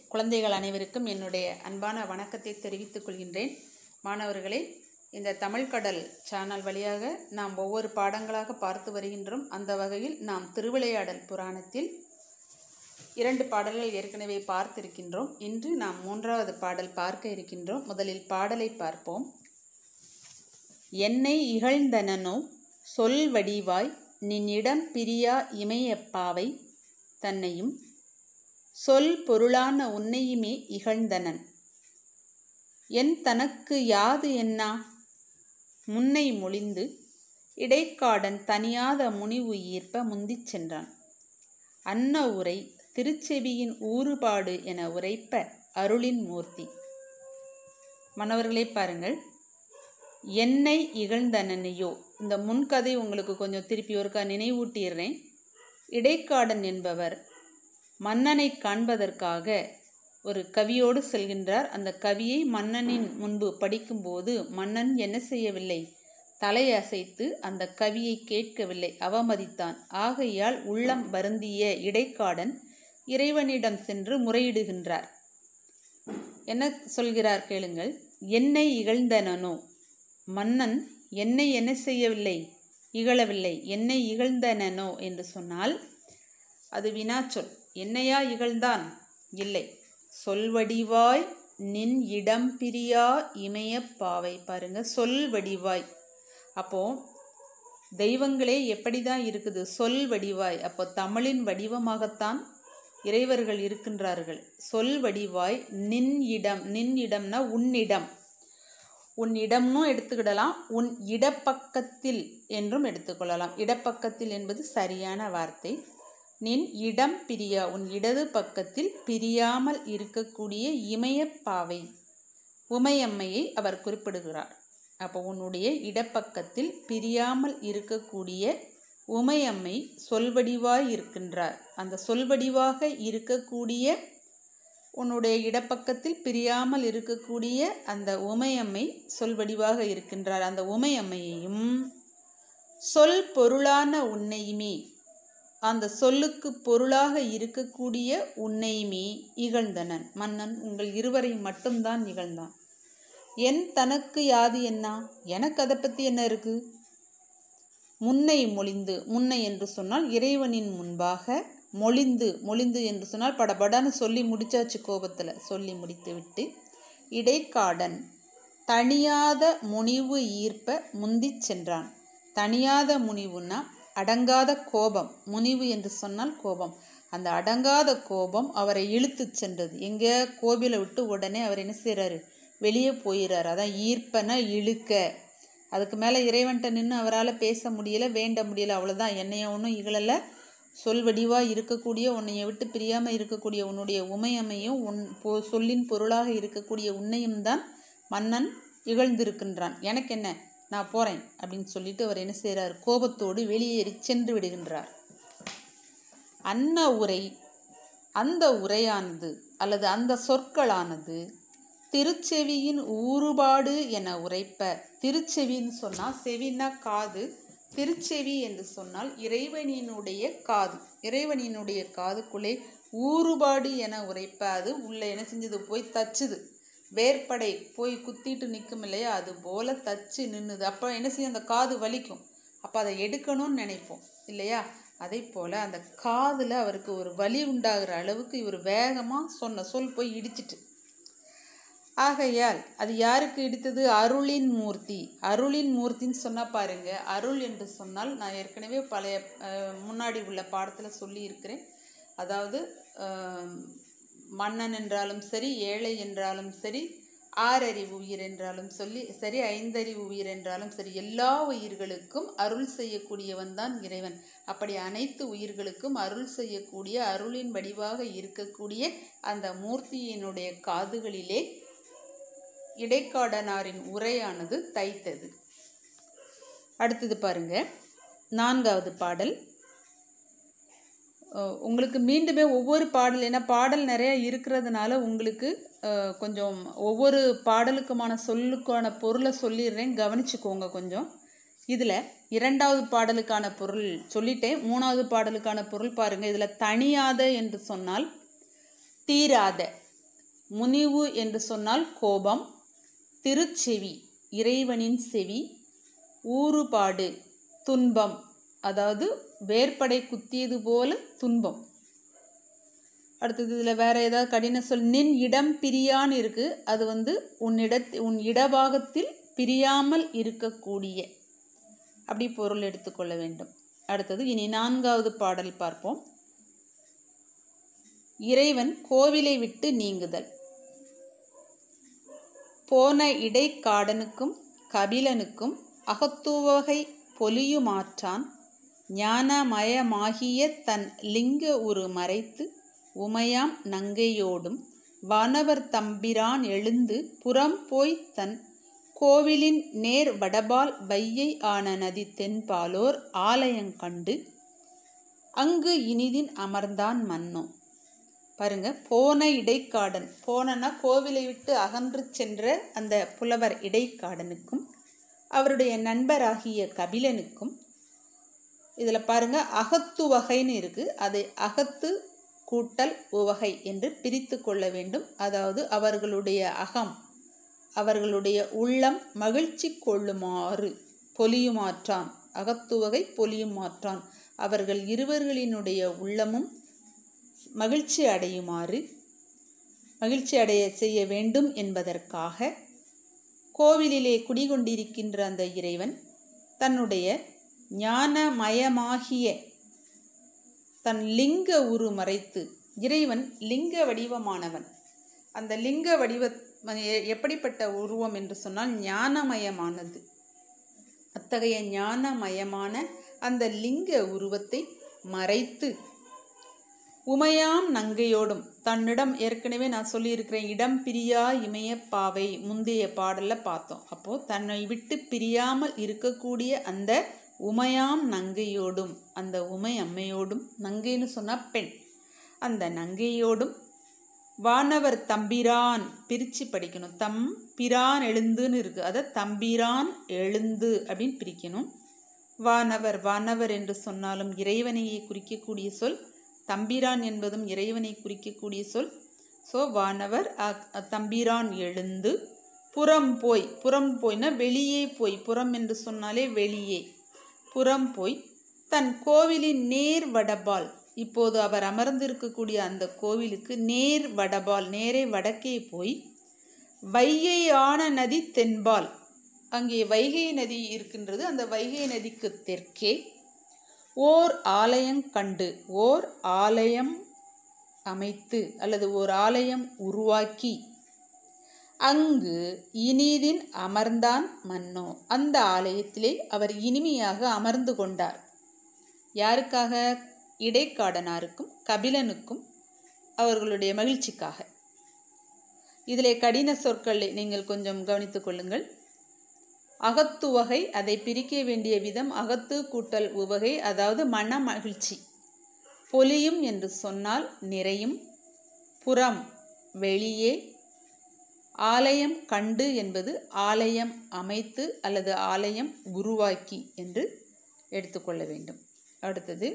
குழந்தைகள் அனைவருக்கும் என்னுடைய அன்பான வணக்கத்தை தெரிவித்துக் கொள்கின்றேன் மாணவர்களே இந்த தமிழ் கடல் சேனல் வழியாக நாம் ஒவ்வொரு பாடங்களாக பார்த்து வருகின்றோம் அந்த வகையில் நாம் திருவிளையாடல் புராணத்தில் இரண்டு பாடல்கள் ஏற்கனவே பார்த்திருக்கின்றோம் இன்று நாம் மூன்றாவது பாடல் பார்க்க இருக்கின்றோம் முதலில் பாடலை பார்ப்போம் என்னை இகழ்ந்தனனோ சொல் வடிவாய் நின்னிடம் பிரியா இமயப்பாவை தன்னையும் சொல் பொருளான உன்னையுமே இகழ்ந்தனன் என் தனக்கு யாது என்னா முன்னை மொழிந்து இடைக்காடன் தனியாத முனிவு ஈர்ப்ப முந்திச் சென்றான் அன்ன உரை திருச்செவியின் ஊறுபாடு என உரைப்ப அருளின் மூர்த்தி மன்னவர்களே பாருங்கள் என்னை இகழ்ந்தனனையோ இந்த முன்கதை உங்களுக்கு கொஞ்சம் திருப்பி ஒருக்கா நினைவூட்டிடுறேன் இடைக்காடன் என்பவர் மன்னனை காண்பதற்காக ஒரு கவியோடு செல்கின்றார் அந்த கவியை மன்னனின் முன்பு படிக்கும்போது மன்னன் என்ன செய்யவில்லை தலையசைத்து அந்த கவியை கேட்கவில்லை அவமதித்தான் ஆகையால் உள்ளம் வருந்திய இடைக்காடன் இறைவனிடம் சென்று முறையிடுகின்றார் என்ன சொல்கிறார் கேளுங்கள் என்னை இகழ்ந்தனனோ மன்னன் என்னை என்ன செய்யவில்லை இகழவில்லை என்னை இகழ்ந்தனனோ என்று சொன்னால் அது வினாச்சொல் என்னையா இகழ்ந்தான் இல்லை சொல்வடிவாய் நின் இடம் பிரியா இமய பாவை பாருங்க சொல் வடிவாய் அப்போ தெய்வங்களே எப்படி தான் இருக்குது சொல் வடிவாய் அப்போ தமிழின் வடிவமாகத்தான் இறைவர்கள் இருக்கின்றார்கள் சொல் வடிவாய் நின் இடம் நின் இடம்னா உன்னிடம் உன் இடம்னும் எடுத்துக்கிடலாம் உன் இடப்பக்கத்தில் என்றும் எடுத்துக்கொள்ளலாம் இடப்பக்கத்தில் என்பது சரியான வார்த்தை நின் இடம் பிரியா உன் இடது பக்கத்தில் பிரியாமல் இருக்கக்கூடிய இமயப்பாவை உமையம்மையை அவர் குறிப்பிடுகிறார் அப்போ உன்னுடைய இடப்பக்கத்தில் பிரியாமல் இருக்கக்கூடிய உமையம்மை சொல்வடிவாய் இருக்கின்றார் அந்த சொல்வடிவாக இருக்கக்கூடிய உன்னுடைய இடப்பக்கத்தில் பிரியாமல் இருக்கக்கூடிய அந்த உமையம்மை சொல்வடிவாக இருக்கின்றார் அந்த உமையம்மையையும் சொல் பொருளான உன்னையுமே அந்த சொல்லுக்கு பொருளாக இருக்கக்கூடிய உன்னையுமே இகழ்ந்தனன் மன்னன் உங்கள் இருவரை மட்டும்தான் இகழ்ந்தான் என் தனக்கு யாது என்ன எனக்கு அதை பற்றி என்ன இருக்கு முன்னை மொழிந்து முன்னை என்று சொன்னால் இறைவனின் முன்பாக மொழிந்து மொழிந்து என்று சொன்னால் படபடன்னு சொல்லி முடிச்சாச்சு கோபத்தில் சொல்லி முடித்து விட்டு இடைக்காடன் தனியாத முனிவு ஈர்ப்ப முந்திச் சென்றான் தனியாத முனிவுன்னா அடங்காத கோபம் முனிவு என்று சொன்னால் கோபம் அந்த அடங்காத கோபம் அவரை இழுத்து சென்றது எங்கே கோவிலை விட்டு உடனே அவர் என்ன செய்கிறாரு வெளியே போயிடுறாரு அதான் ஈர்ப்பன இழுக்க அதுக்கு மேலே இறைவன்ட்ட நின்று அவரால் பேச முடியல வேண்ட முடியல அவ்வளோதான் என்னைய ஒன்றும் இகழலை சொல் வடிவாக இருக்கக்கூடிய உன்னைய விட்டு பிரியாமல் இருக்கக்கூடிய உன்னுடைய உமையமையும் உன் பொ சொல்லின் பொருளாக இருக்கக்கூடிய உன்னையும் தான் மன்னன் இகழ்ந்திருக்கின்றான் எனக்கு என்ன நான் போகிறேன் அப்படின்னு சொல்லிட்டு அவர் என்ன செய்கிறார் கோபத்தோடு வெளியேறி சென்று விடுகின்றார் அன்ன உரை அந்த உரையானது அல்லது அந்த சொற்களானது திருச்செவியின் ஊறுபாடு என உரைப்ப திருச்செவின்னு சொன்னால் செவினா காது திருச்செவி என்று சொன்னால் இறைவனினுடைய காது இறைவனினுடைய காதுக்குள்ளே ஊறுபாடு என உரைப்ப அது உள்ள என்ன செஞ்சது போய் தச்சுது வேர்ப்படை போய் குத்திட்டு நிற்கும் இல்லையா அது போல தச்சு நின்றுது அப்போ என்ன செய்யும் அந்த காது வலிக்கும் அப்போ அதை எடுக்கணும்னு நினைப்போம் இல்லையா அதே போல் அந்த காதில் அவருக்கு ஒரு வலி உண்டாகிற அளவுக்கு இவர் வேகமாக சொன்ன சொல் போய் இடிச்சிட்டு ஆகையால் அது யாருக்கு இடித்தது அருளின் மூர்த்தி அருளின் மூர்த்தின்னு சொன்னால் பாருங்க அருள் என்று சொன்னால் நான் ஏற்கனவே பழைய முன்னாடி உள்ள பாடத்தில் சொல்லி இருக்கிறேன் அதாவது மன்னன் என்றாலும் சரி ஏழை என்றாலும் சரி ஆறறிவு உயிர் என்றாலும் சொல்லி சரி ஐந்தறிவு உயிர் என்றாலும் சரி எல்லா உயிர்களுக்கும் அருள் செய்யக்கூடியவன் தான் இறைவன் அப்படி அனைத்து உயிர்களுக்கும் அருள் செய்யக்கூடிய அருளின் வடிவாக இருக்கக்கூடிய அந்த மூர்த்தியினுடைய காதுகளிலே இடைக்காடனாரின் உரையானது தைத்தது அடுத்தது பாருங்க நான்காவது பாடல் உங்களுக்கு மீண்டுமே ஒவ்வொரு பாடல் ஏன்னா பாடல் நிறையா இருக்கிறதுனால உங்களுக்கு கொஞ்சம் ஒவ்வொரு பாடலுக்குமான சொல்லுக்கான பொருளை சொல்லிடுறேன் கவனிச்சுக்கோங்க கொஞ்சம் இதில் இரண்டாவது பாடலுக்கான பொருள் சொல்லிட்டேன் மூணாவது பாடலுக்கான பொருள் பாருங்கள் இதில் தனியாத என்று சொன்னால் தீராத முனிவு என்று சொன்னால் கோபம் திருச்செவி இறைவனின் செவி ஊறுபாடு துன்பம் அதாவது வேர்படை குத்தியது போல துன்பம் அடுத்தது இதில் வேற ஏதாவது கடின சொல் நின் இடம் பிரியான்னு இருக்கு அது வந்து உன்னிட உன் இடபாகத்தில் பிரியாமல் இருக்கக்கூடிய அப்படி பொருள் எடுத்துக்கொள்ள வேண்டும் அடுத்தது இனி நான்காவது பாடல் பார்ப்போம் இறைவன் கோவிலை விட்டு நீங்குதல் போன இடைக்காடனுக்கும் கபிலனுக்கும் அகத்துவகை பொலியுமாற்றான் ஞானமயமாகிய தன் லிங்க உரு மறைத்து உமையாம் நங்கையோடும் வானவர் தம்பிரான் எழுந்து புறம் போய் தன் கோவிலின் நேர் வடபால் வையை ஆன நதி தென்பாலோர் ஆலயங்கண்டு அங்கு இனிதின் அமர்ந்தான் மன்னோ பாருங்க போன இடைக்காடன் போனனா கோவிலை விட்டு அகன்று சென்ற அந்த புலவர் இடைக்காடனுக்கும் அவருடைய நண்பராகிய கபிலனுக்கும் இதில் பாருங்க அகத்து வகைன்னு இருக்கு அதை அகத்து கூட்டல் உவகை என்று பிரித்து கொள்ள வேண்டும் அதாவது அவர்களுடைய அகம் அவர்களுடைய உள்ளம் மகிழ்ச்சி கொள்ளுமாறு பொலியுமாற்றான் அகத்துவகை பொலியுமாற்றான் அவர்கள் இருவர்களினுடைய உள்ளமும் மகிழ்ச்சி அடையுமாறு மகிழ்ச்சி அடைய செய்ய வேண்டும் என்பதற்காக கோவிலிலே குடிகொண்டிருக்கின்ற அந்த இறைவன் தன்னுடைய ஞானமயமாகிய தன் லிங்க உரு மறைத்து இறைவன் லிங்க வடிவமானவன் அந்த லிங்க வடிவ எப்படிப்பட்ட உருவம் என்று சொன்னால் ஞானமயமானது அத்தகைய ஞானமயமான அந்த லிங்க உருவத்தை மறைத்து உமையாம் நங்கையோடும் தன்னிடம் ஏற்கனவே நான் சொல்லியிருக்கிறேன் இடம் பிரியா இமய பாவை முந்தைய பாடலில் பார்த்தோம் அப்போது தன்னை விட்டு பிரியாமல் இருக்கக்கூடிய அந்த உமையாம் நங்கையோடும் அந்த உமை அம்மையோடும் நங்கைன்னு சொன்னால் பெண் அந்த நங்கையோடும் வானவர் தம்பிரான் பிரித்து படிக்கணும் தம் பிரான் எழுந்துன்னு இருக்குது அதை தம்பிரான் எழுந்து அப்படின்னு பிரிக்கணும் வானவர் வானவர் என்று சொன்னாலும் இறைவனையை குறிக்கக்கூடிய சொல் தம்பிரான் என்பதும் இறைவனை குறிக்கக்கூடிய சொல் ஸோ வானவர் தம்பிரான் எழுந்து புறம் போய் புறம் போய்னா வெளியே போய் புறம் என்று சொன்னாலே வெளியே புறம் போய் தன் கோவிலின் நேர் வடபால் இப்போது அவர் அமர்ந்திருக்கக்கூடிய அந்த கோவிலுக்கு நேர் வடபால் நேரே வடக்கே போய் வைகை ஆன நதி தென்பால் அங்கே வைகை நதி இருக்கின்றது அந்த வைகை நதிக்கு தெற்கே ஓர் ஆலயம் கண்டு ஓர் ஆலயம் அமைத்து அல்லது ஓர் ஆலயம் உருவாக்கி அங்கு இனிதின் அமர்ந்தான் மன்னோ அந்த ஆலயத்திலே அவர் இனிமையாக அமர்ந்து கொண்டார் யாருக்காக இடைக்காடனாருக்கும் கபிலனுக்கும் அவர்களுடைய மகிழ்ச்சிக்காக இதிலே கடின சொற்களை நீங்கள் கொஞ்சம் கவனித்துக் கொள்ளுங்கள் அகத்துவகை அதை பிரிக்க வேண்டிய விதம் அகத்து கூட்டல் உவகை அதாவது மன மகிழ்ச்சி பொலியும் என்று சொன்னால் நிறையும் புறம் வெளியே ஆலயம் கண்டு என்பது ஆலயம் அமைத்து அல்லது ஆலயம் உருவாக்கி என்று எடுத்துக்கொள்ள வேண்டும் அடுத்தது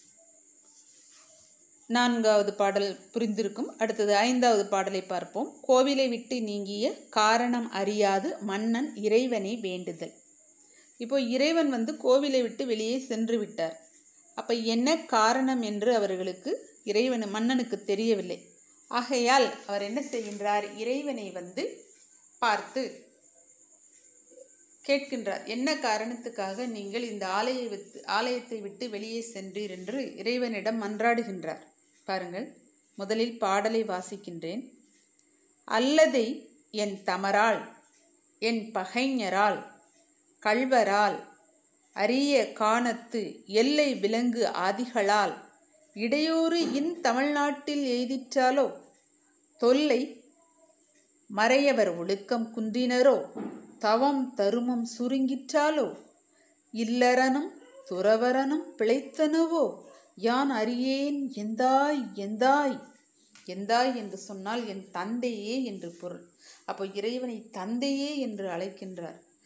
நான்காவது பாடல் புரிந்திருக்கும் அடுத்தது ஐந்தாவது பாடலை பார்ப்போம் கோவிலை விட்டு நீங்கிய காரணம் அறியாது மன்னன் இறைவனை வேண்டுதல் இப்போ இறைவன் வந்து கோவிலை விட்டு வெளியே சென்று விட்டார் அப்போ என்ன காரணம் என்று அவர்களுக்கு இறைவன் மன்னனுக்கு தெரியவில்லை ஆகையால் அவர் என்ன செய்கின்றார் இறைவனை வந்து பார்த்து கேட்கின்றார் என்ன காரணத்துக்காக நீங்கள் இந்த ஆலயை விட்டு ஆலயத்தை விட்டு வெளியே சென்றீர் என்று இறைவனிடம் மன்றாடுகின்றார் பாருங்கள் முதலில் பாடலை வாசிக்கின்றேன் அல்லதை என் தமரால் என் பகைஞரால் கள்வரால் அரிய காணத்து எல்லை விலங்கு ஆதிகளால் இடையூறு இன் தமிழ்நாட்டில் எய்திற்றாலோ தொல்லை மறையவர் ஒழுக்கம் குன்றினரோ தவம் தருமம் சுருங்கிற்றாலோ இல்லறனும் துறவரனும் பிழைத்தனவோ யான் அறியேன் எந்தாய் எந்தாய் எந்தாய் என்று சொன்னால் என் தந்தையே என்று பொருள் அப்போ இறைவனை தந்தையே என்று அழைக்கின்றார்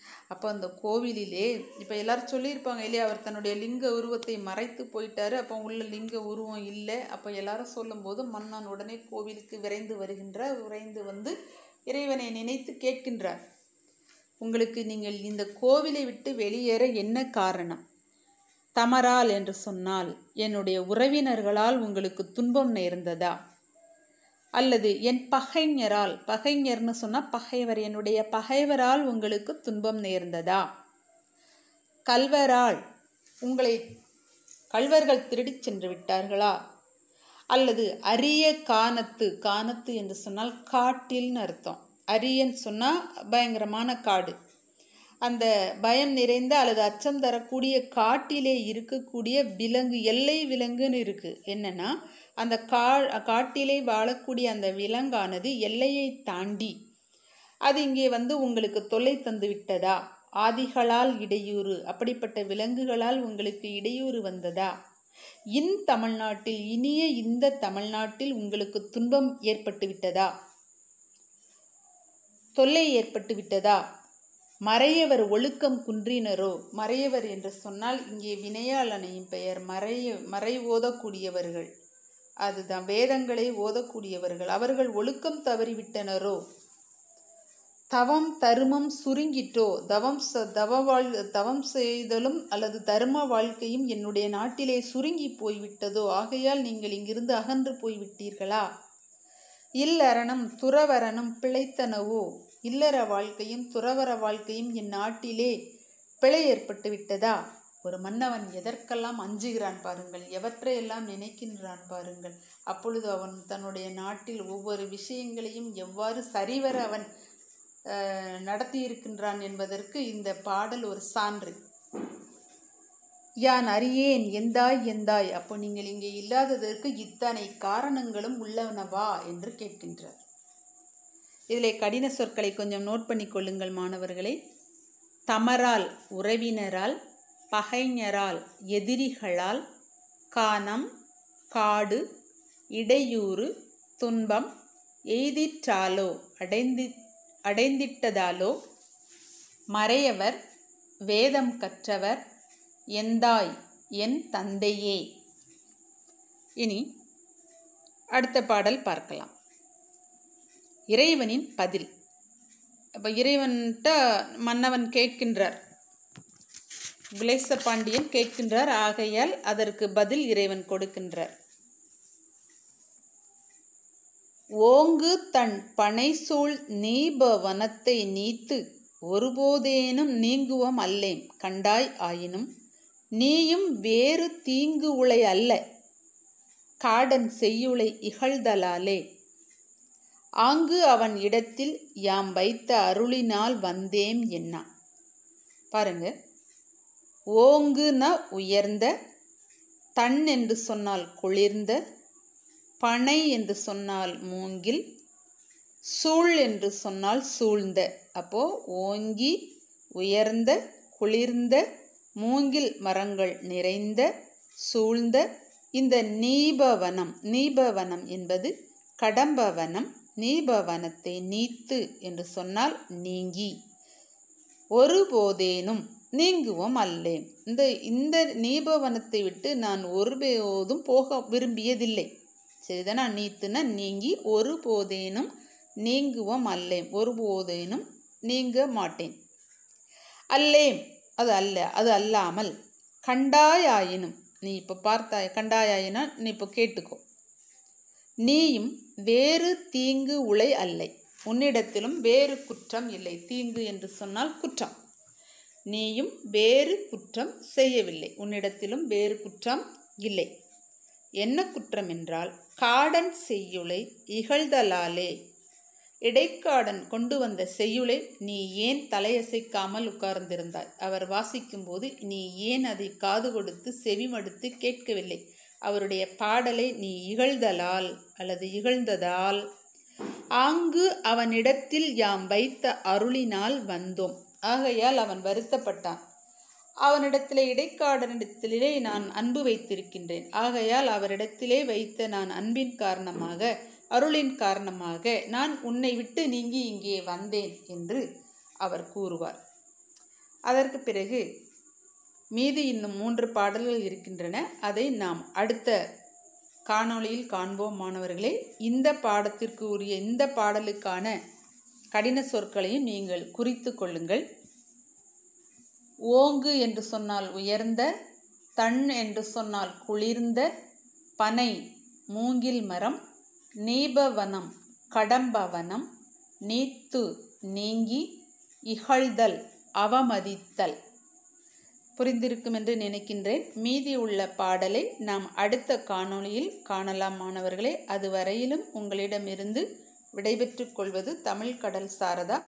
அப்போ அந்த கோவிலிலே இப்போ எல்லாரும் சொல்லியிருப்பாங்க இல்லையா அவர் தன்னுடைய லிங்க உருவத்தை மறைத்து போயிட்டாரு அப்போ உள்ள லிங்க உருவம் இல்லை அப்போ எல்லாரும் சொல்லும்போது மன்னன் உடனே கோவிலுக்கு விரைந்து வருகின்றார் விரைந்து வந்து இறைவனை நினைத்து கேட்கின்றார் உங்களுக்கு நீங்கள் இந்த கோவிலை விட்டு வெளியேற என்ன காரணம் தமரால் என்று சொன்னால் என்னுடைய உறவினர்களால் உங்களுக்கு துன்பம் நேர்ந்ததா அல்லது என் பகைஞரால் பகைஞர்னு சொன்னால் பகைவர் என்னுடைய பகைவரால் உங்களுக்கு துன்பம் நேர்ந்ததா கல்வரால் உங்களை கல்வர்கள் திருடிச் சென்று விட்டார்களா அல்லது அரிய கானத்து கானத்து என்று சொன்னால் காட்டில்னு அர்த்தம் அரியன்னு சொன்னால் பயங்கரமான காடு அந்த பயம் நிறைந்த அல்லது அச்சம் தரக்கூடிய காட்டிலே இருக்கக்கூடிய விலங்கு எல்லை விலங்குன்னு இருக்குது என்னென்னா அந்த கா காட்டிலே வாழக்கூடிய அந்த விலங்கானது எல்லையை தாண்டி அது இங்கே வந்து உங்களுக்கு தொல்லை தந்து விட்டதா ஆதிகளால் இடையூறு அப்படிப்பட்ட விலங்குகளால் உங்களுக்கு இடையூறு வந்ததா இன் தமிழ்நாட்டில் இனிய இந்த தமிழ்நாட்டில் உங்களுக்கு துன்பம் ஏற்பட்டு விட்டதா தொல்லை ஏற்பட்டு விட்டதா மறையவர் ஒழுக்கம் குன்றினரோ மறையவர் என்று சொன்னால் இங்கே வினையாளனையும் பெயர் மறைய மறை ஓதக்கூடியவர்கள் அதுதான் வேதங்களை ஓதக்கூடியவர்கள் அவர்கள் ஒழுக்கம் தவறிவிட்டனரோ தவம் தருமம் சுருங்கிட்டோ தவம் ச தவ வாழ் தவம் செய்தலும் அல்லது தர்ம வாழ்க்கையும் என்னுடைய நாட்டிலே சுருங்கி போய்விட்டதோ ஆகையால் நீங்கள் இங்கிருந்து அகன்று போய்விட்டீர்களா இல்லறனும் துறவரனும் பிழைத்தனவோ இல்லற வாழ்க்கையும் துறவர வாழ்க்கையும் என் நாட்டிலே பிழை ஏற்பட்டு விட்டதா ஒரு மன்னவன் எதற்கெல்லாம் அஞ்சுகிறான் பாருங்கள் எவற்றையெல்லாம் நினைக்கின்றான் பாருங்கள் அப்பொழுது அவன் தன்னுடைய நாட்டில் ஒவ்வொரு விஷயங்களையும் எவ்வாறு சரிவர அவன் நடத்தியிருக்கின்றான் என்பதற்கு இந்த பாடல் ஒரு சான்று யான் அறியேன் எந்தாய் எந்தாய் அப்போ நீங்கள் இங்கே இல்லாததற்கு இத்தனை காரணங்களும் உள்ளனவா என்று கேட்கின்றார் இதில் கடின சொற்களை கொஞ்சம் நோட் பண்ணி கொள்ளுங்கள் மாணவர்களே தமரால் உறவினரால் பகைஞரால் எதிரிகளால் கானம் காடு இடையூறு துன்பம் எய்திற்றாலோ அடைந்தி அடைந்திட்டதாலோ மறையவர் வேதம் கற்றவர் எந்தாய் என் தந்தையே இனி அடுத்த பாடல் பார்க்கலாம் இறைவனின் பதில் அப்போ இறைவன்கிட்ட மன்னவன் கேட்கின்றார் விலேச பாண்டியன் கேட்கின்றார் ஆகையால் அதற்கு பதில் இறைவன் கொடுக்கின்றார் ஓங்கு தன் பனைசூழ் நீப வனத்தை நீத்து ஒருபோதேனும் நீங்குவம் அல்லேம் கண்டாய் ஆயினும் நீயும் வேறு தீங்கு உளை அல்ல காடன் செய்யுளை இகழ்தலாலே ஆங்கு அவன் இடத்தில் யாம் வைத்த அருளினால் வந்தேம் என்ன பாருங்க ஓங்குன உயர்ந்த தன் என்று சொன்னால் குளிர்ந்த பனை என்று சொன்னால் மூங்கில் சூழ் என்று சொன்னால் சூழ்ந்த அப்போ ஓங்கி உயர்ந்த குளிர்ந்த மூங்கில் மரங்கள் நிறைந்த சூழ்ந்த இந்த நீபவனம் நீபவனம் என்பது கடம்பவனம் நீபவனத்தை நீத்து என்று சொன்னால் நீங்கி ஒருபோதேனும் நீங்குவோம் அல்லேன் இந்த இந்த நீபவனத்தை விட்டு நான் ஒருபோதும் போக விரும்பியதில்லை சரிதானா நீத்துனா நீங்கி ஒருபோதேனும் நீங்குவோம் அல்லேன் ஒருபோதேனும் நீங்க மாட்டேன் அல்லேம் அது அல்ல அது அல்லாமல் கண்டாயாயினும் நீ இப்போ பார்த்தாய் கண்டாயாயினா நீ இப்போ கேட்டுக்கோ நீயும் வேறு தீங்கு உளை அல்லை உன்னிடத்திலும் வேறு குற்றம் இல்லை தீங்கு என்று சொன்னால் குற்றம் நீயும் வேறு குற்றம் செய்யவில்லை உன்னிடத்திலும் வேறு குற்றம் இல்லை என்ன குற்றம் என்றால் காடன் செய்யுளை இகழ்தலாலே இடைக்காடன் கொண்டு வந்த செய்யுளை நீ ஏன் தலையசைக்காமல் உட்கார்ந்திருந்தாய் அவர் வாசிக்கும்போது நீ ஏன் அதை காது கொடுத்து செவிமடுத்து கேட்கவில்லை அவருடைய பாடலை நீ இகழ்தலால் அல்லது இகழ்ந்ததால் ஆங்கு அவனிடத்தில் யாம் வைத்த அருளினால் வந்தோம் ஆகையால் அவன் வருத்தப்பட்டான் அவனிடத்திலே இடைக்காடனிடத்திலே நான் அன்பு வைத்திருக்கின்றேன் ஆகையால் அவரிடத்திலே வைத்த நான் அன்பின் காரணமாக அருளின் காரணமாக நான் உன்னை விட்டு நீங்கி இங்கே வந்தேன் என்று அவர் கூறுவார் அதற்கு பிறகு மீதி இன்னும் மூன்று பாடல்கள் இருக்கின்றன அதை நாம் அடுத்த காணொளியில் காண்போம் மாணவர்களே இந்த பாடத்திற்கு உரிய இந்த பாடலுக்கான கடின சொற்களையும் நீங்கள் குறித்து கொள்ளுங்கள் ஓங்கு என்று சொன்னால் உயர்ந்த தன் என்று சொன்னால் குளிர்ந்த பனை மூங்கில் மரம் நீபவனம் கடம்பவனம் நீத்து நீங்கி இகழ்தல் அவமதித்தல் புரிந்திருக்கும் என்று நினைக்கின்றேன் மீதி உள்ள பாடலை நாம் அடுத்த காணொளியில் காணலாம் மாணவர்களே அதுவரையிலும் உங்களிடமிருந்து விடைபெற்றுக் கொள்வது தமிழ் கடல் சாரதா